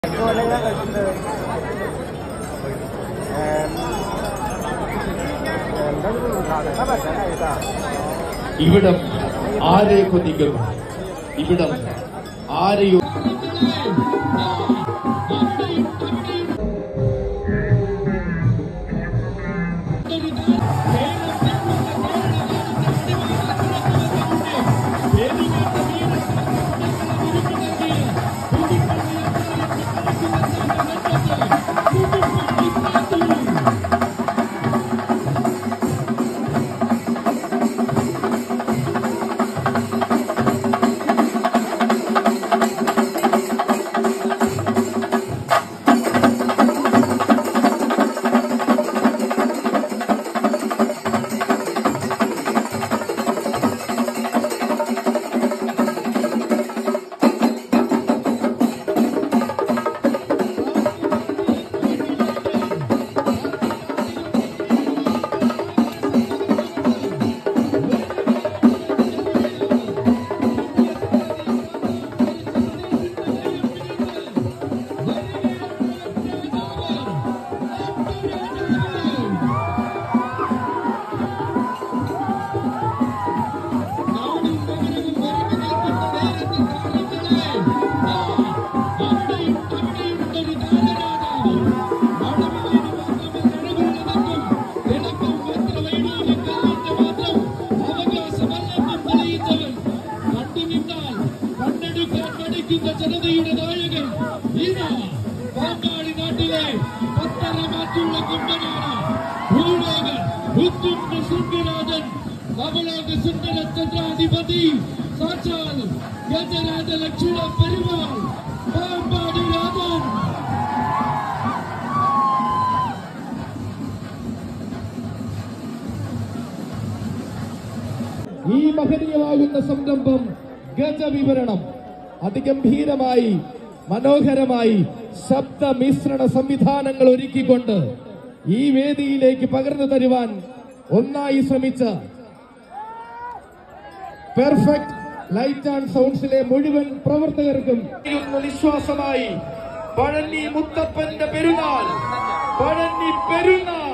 കൊല്ലങ്ങളെ കളിച്ചിട്ട് എന്താ പറ്റാനായിട്ടാ ഇവിടം ആരെ കൊതിക്കും ഇവിടം ആരെയോ ജനതയുടെ നായകൻ ഇതാ പാമ്പാടി നാട്ടിലെ പത്തര മാറ്റുള്ള കുമ്പനാണ് ഭൂലോക ഉത്തുംഗ ശൃംഗരാജൻ അവലോക സുന്ദര ചന്ദ്രാധിപതി സാക്ഷാൽ ഗജരാജ ലക്ഷ്മണ പെരുമാൾ പാമ്പാടി രാജൻ ഈ മഹനീയമാകുന്ന സംരംഭം ഗജവിവരണം അതിഗംഭീരമായി മനോഹരമായി ശബ്ദ മിശ്രണ സംവിധാനങ്ങൾ ഒരുക്കിക്കൊണ്ട് ഈ വേദിയിലേക്ക് പകർന്നു തരുവാൻ ഒന്നായി ശ്രമിച്ച പെർഫെക്റ്റ് ലൈറ്റ് ആൻഡ് സൗണ്ട്സിലെ മുഴുവൻ പ്രവർത്തകർക്കും ഇന്ന് വിശ്വാസമായി പഴനി മുത്തപ്പന്റെ പെരുന്നാൾ പഴനി പെരുന്നാൾ